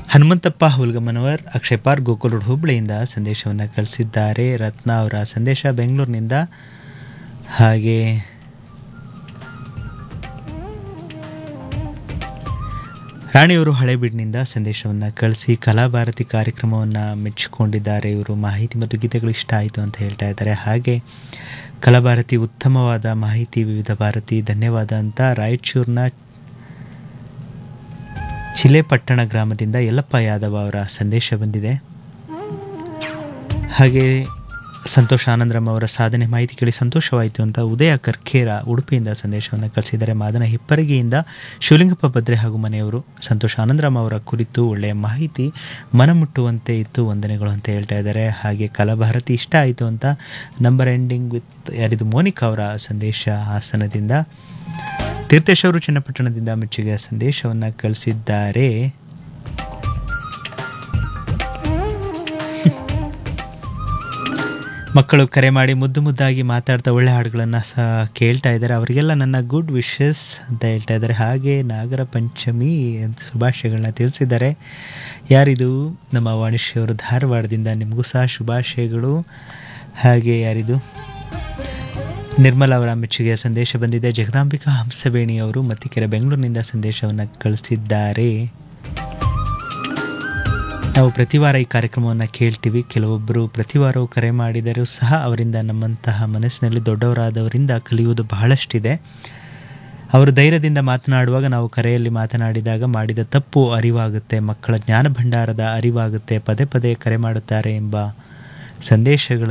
Hanumanthappa Hulgammanavar Akshay park Gokul road ಹುಬ್ಬಳ್ಳಿಯಿಂದ ಸಂದೇಶವನ್ನು ಕಳಿಸಿದ್ದಾರೆ ರತ್ನ ಅವರ ಸಂದೇಶ ಬೆಂಗಳೂರಿನಿಂದ ಹಾಗೆ ರಾಣಿಯವರು ಹಳೆಬೀಡಿನಿಂದ ಸಂದೇಶವನ್ನು ಕಳಿಸಿ ಕಲಾಭಾರತಿ ಕಾರ್ಯಕ್ರಮವನ್ನು ಮೆಚ್ಚಿಕೊಂಡಿದ್ದಾರೆ ಇವರು ಮಾಹಿತಿ ಮತ್ತು ಗೀತೆಗಳು ಇಷ್ಟ ಆಯಿತು ಅಂತ ಹೇಳ್ತಾ ಇದ್ದಾರೆ ಹಾಗೆ ಕಲಾಭಾರತಿ ಉತ್ತಮವಾದ ಮಾಹಿತಿ ವಿವಿಧ ಭಾರತಿ ಧನ್ಯವಾದ ಅಂತ ರಾಯಚೂರಿನ ಚಿಲೆಪಟ್ಟಣ ಗ್ರಾಮದಿಂದ ಯಲ್ಲಪ್ಪ ಯಾದವ್ ಅವರ ಸಂದೇಶ ಬಂದಿದೆ ಹಾಗೆ ಸಂತೋಷ್ ಆನಂದರಾಮ್ ಅವರ ಸಾಧನೆ ಮಾಹಿತಿ ಕೇಳಿ ಸಂತೋಷವಾಯಿತು ಅಂತ ಉದಯ ಕರ್ಕೇರ ಉಡುಪಿಯಿಂದ ಸಂದೇಶವನ್ನು ಕಳಿಸಿದ್ದಾರೆ ಮಾದನ ಹಿಪ್ಪರಗಿಯಿಂದ ಶಿವಲಿಂಗಪ್ಪ ಭದ್ರೆ ಹಾಗೂ ಮನೆಯವರು ಸಂತೋಷ್ ಆನಂದರಾಮ್ ಅವರ ಕುರಿತು ಒಳ್ಳೆಯ ಮಾಹಿತಿ ಮನಮುಟ್ಟುವಂತೆ ಇತ್ತು ವಂದನೆಗಳು ಅಂತ ಹೇಳ್ತಾ ಇದ್ದಾರೆ ಹಾಗೆ ಕಲಾಭಾರತಿ ಇಷ್ಟ ಆಯಿತು ಅಂತ ನಂಬರ್ ಎಂಡಿಂಗ್ ವಿತ್ ಯಾರಿದು ಮೋನಿಕಾ ಅವರ ಸಂದೇಶ ಹಾಸನದಿಂದ ತೀರ್ಥೇಶ್ ಅವರು ಚನ್ನಪಟ್ಟಣದಿಂದ ಮೆಚ್ಚುಗೆಯ ಸಂದೇಶವನ್ನು ಕಳಿಸಿದ್ದಾರೆ ಮಕ್ಕಳು ಕರೆ ಮಾಡಿ ಮುದ್ದು ಮುದ್ದಾಗಿ ಮಾತಾಡ್ತಾ ಒಳ್ಳೆ ಹಾಡುಗಳನ್ನು ಸಹ ಕೇಳ್ತಾ ಇದ್ದಾರೆ ಅವರಿಗೆಲ್ಲ ನನ್ನ ಗುಡ್ ವಿಶಸ್ ಅಂತ ಹೇಳ್ತಾ ಇದ್ದಾರೆ ಹಾಗೆ ನಾಗರ ಪಂಚಮಿ ಅಂತ ಶುಭಾಶಯಗಳನ್ನ ತಿಳಿಸಿದ್ದಾರೆ ಯಾರಿದು ನಮ್ಮ ವಾಣಿಶ್ಯವರು ಧಾರವಾಡದಿಂದ ನಿಮಗೂ ಸಹ ಶುಭಾಶಯಗಳು ಹಾಗೆ ಯಾರಿದು ನಿರ್ಮಲ ಅವರ ಮೆಚ್ಚುಗೆಯ ಸಂದೇಶ ಬಂದಿದೆ ಜಗದಾಂಬಿಕಾ ಹಂಸವೇಣಿ ಅವರು ಮತ್ತಿಕೆರೆ ಬೆಂಗಳೂರಿನಿಂದ ಸಂದೇಶವನ್ನು ಕಳಿಸಿದ್ದಾರೆ ನಾವು ಪ್ರತಿ ವಾರ ಈ ಕಾರ್ಯಕ್ರಮವನ್ನು ಕೇಳ್ತೀವಿ ಕೆಲವೊಬ್ಬರು ಪ್ರತಿ ವಾರವೂ ಕರೆ ಮಾಡಿದರೂ ಸಹ ಅವರಿಂದ ನಮ್ಮಂತಹ ಮನಸ್ಸಿನಲ್ಲಿ ದೊಡ್ಡವರಾದವರಿಂದ ಕಲಿಯುವುದು ಬಹಳಷ್ಟಿದೆ ಅವರು ಧೈರ್ಯದಿಂದ ಮಾತನಾಡುವಾಗ ನಾವು ಕರೆಯಲ್ಲಿ ಮಾತನಾಡಿದಾಗ ಮಾಡಿದ ತಪ್ಪು ಅರಿವಾಗುತ್ತೆ ಮಕ್ಕಳ ಜ್ಞಾನ ಭಂಡಾರದ ಅರಿವಾಗುತ್ತೆ ಪದೇ ಪದೇ ಕರೆ ಮಾಡುತ್ತಾರೆ ಎಂಬ ಸಂದೇಶಗಳ